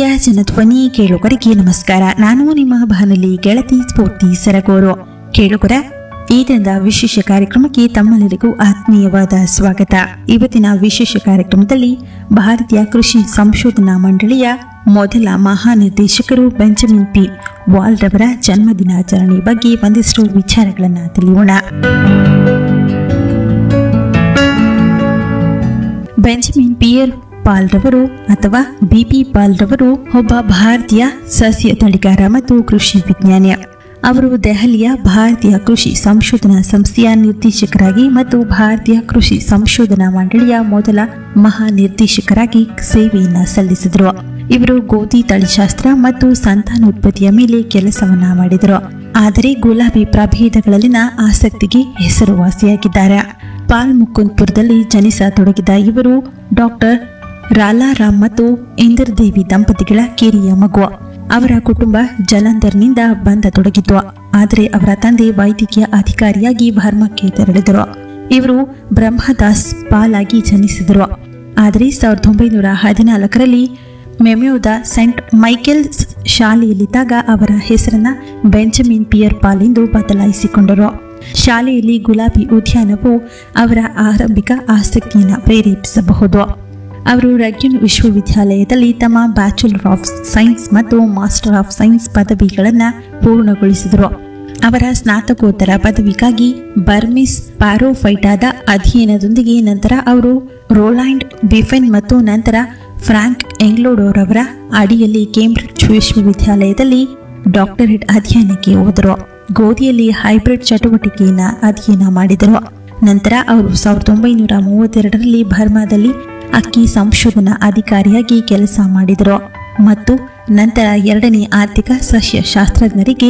ಪ್ರೀತಿಯ ಜನಧ್ವನಿ ಕೇಳುಗರಿಗೆ ನಮಸ್ಕಾರ ನಾನು ನಿಮ್ಮ ಬಾನುಲಿ ಗೆಳತಿ ಸ್ಫೂರ್ತಿ ಸರಗೂರು ಕೇಳುಗರ ಈ ದಿನದ ವಿಶೇಷ ಕಾರ್ಯಕ್ರಮಕ್ಕೆ ತಮ್ಮೆಲ್ಲರಿಗೂ ಆತ್ಮೀಯವಾದ ಸ್ವಾಗತ ಇವತ್ತಿನ ವಿಶೇಷ ಕಾರ್ಯಕ್ರಮದಲ್ಲಿ ಭಾರತೀಯ ಕೃಷಿ ಸಂಶೋಧನಾ ಮಂಡಳಿಯ ಮೊದಲ ಮಹಾನಿರ್ದೇಶಕರು ಬೆಂಜಮಿನ್ ಪಿ ವಾಲ್ರವರ ಜನ್ಮದಿನಾಚರಣೆ ಬಗ್ಗೆ ಒಂದಿಷ್ಟು ವಿಚಾರಗಳನ್ನು ತಿಳಿಯೋಣ ಬೆಂಜಮಿನ್ ಪಿಯರ್ ಪಾಲ್ರವರು ಅಥವಾ ಬಿಪಿ ಪಾಲ್ರವರು ಒಬ್ಬ ಭಾರತೀಯ ಸಸ್ಯ ತಳಿಗಾರ ಮತ್ತು ಕೃಷಿ ವಿಜ್ಞಾನಿ ಅವರು ದೆಹಲಿಯ ಭಾರತೀಯ ಕೃಷಿ ಸಂಶೋಧನಾ ಸಂಸ್ಥೆಯ ನಿರ್ದೇಶಕರಾಗಿ ಮತ್ತು ಭಾರತೀಯ ಕೃಷಿ ಸಂಶೋಧನಾ ಮಂಡಳಿಯ ಮೊದಲ ಮಹಾನಿರ್ದೇಶಕರಾಗಿ ಸೇವೆಯನ್ನ ಸಲ್ಲಿಸಿದರು ಇವರು ಗೋಧಿ ತಳಿಶಾಸ್ತ್ರ ಮತ್ತು ಸಂತಾನೋತ್ಪತ್ತಿಯ ಮೇಲೆ ಕೆಲಸವನ್ನ ಮಾಡಿದರು ಆದರೆ ಗುಲಾಬಿ ಪ್ರಭೇದಗಳಲ್ಲಿನ ಆಸಕ್ತಿಗೆ ಹೆಸರುವಾಸಿಯಾಗಿದ್ದಾರೆ ಪಾಲ್ ಮುಕುಂದ್ಪುರದಲ್ಲಿ ಜನಿಸತೊಡಗಿದ ಇವರು ಡಾಕ್ಟರ್ ರಾಲಾರಾಮ್ ಮತ್ತು ಇಂದರ್ ದೇವಿ ದಂಪತಿಗಳ ಕಿರಿಯ ಮಗು ಅವರ ಕುಟುಂಬ ಜಲಂಧರ್ನಿಂದ ಬಂದತೊಡಗಿತ್ತು ಆದರೆ ಅವರ ತಂದೆ ವೈದ್ಯಕೀಯ ಅಧಿಕಾರಿಯಾಗಿ ಬರ್ಮಕ್ಕೆ ತೆರಳಿದರು ಇವರು ಬ್ರಹ್ಮದಾಸ್ ಪಾಲ್ ಆಗಿ ಜನಿಸಿದರು ಆದರೆ ಸಾವಿರದ ಒಂಬೈನೂರ ಹದಿನಾಲ್ಕರಲ್ಲಿ ಮೆಮ್ಯೂದ ಸೆಂಟ್ ಮೈಕೆಲ್ಸ್ ಶಾಲೆಯಲ್ಲಿದ್ದಾಗ ಅವರ ಹೆಸರನ್ನ ಬೆಂಜಮಿನ್ ಪಿಯರ್ ಪಾಲ್ ಎಂದು ಬದಲಾಯಿಸಿಕೊಂಡರು ಶಾಲೆಯಲ್ಲಿ ಗುಲಾಬಿ ಉದ್ಯಾನವು ಅವರ ಆರಂಭಿಕ ಆಸಕ್ತಿಯನ್ನು ಪ್ರೇರೇಪಿಸಬಹುದು ಅವರು ರಗ್ಯುನ್ ವಿಶ್ವವಿದ್ಯಾಲಯದಲ್ಲಿ ತಮ್ಮ ಬ್ಯಾಚುಲರ್ ಆಫ್ ಸೈನ್ಸ್ ಮತ್ತು ಮಾಸ್ಟರ್ ಆಫ್ ಸೈನ್ಸ್ ಪದವಿಗಳನ್ನು ಪೂರ್ಣಗೊಳಿಸಿದರು ಅವರ ಸ್ನಾತಕೋತ್ತರ ಪದವಿಗಾಗಿ ಬರ್ಮಿಸ್ ಪ್ಯಾರೋಫೈಟಾದ ಅಧ್ಯಯನದೊಂದಿಗೆ ನಂತರ ಅವರು ರೋಲ್ಯಾಂಡ್ ಬಿಫೆನ್ ಮತ್ತು ನಂತರ ಫ್ರಾಂಕ್ ಎಂಗ್ಲೋಡೋರವರ ಅಡಿಯಲ್ಲಿ ಕೇಂಬ್ರಿಡ್ಜ್ ವಿಶ್ವವಿದ್ಯಾಲಯದಲ್ಲಿ ಡಾಕ್ಟರೇಟ್ ಅಧ್ಯಯನಕ್ಕೆ ಹೋದರು ಗೋಧಿಯಲ್ಲಿ ಹೈಬ್ರಿಡ್ ಚಟುವಟಿಕೆಯನ್ನು ಅಧ್ಯಯನ ಮಾಡಿದರು ನಂತರ ಅವರು ಸಾವಿರದ ಒಂಬೈನೂರ ಮೂವತ್ತೆರಡರಲ್ಲಿ ಬರ್ಮಾದಲ್ಲಿ ಅಕ್ಕಿ ಸಂಶೋಧನಾ ಅಧಿಕಾರಿಯಾಗಿ ಕೆಲಸ ಮಾಡಿದರು ಮತ್ತು ನಂತರ ಎರಡನೇ ಆರ್ಥಿಕ ಸಸ್ಯಶಾಸ್ತ್ರಜ್ಞರಿಗೆ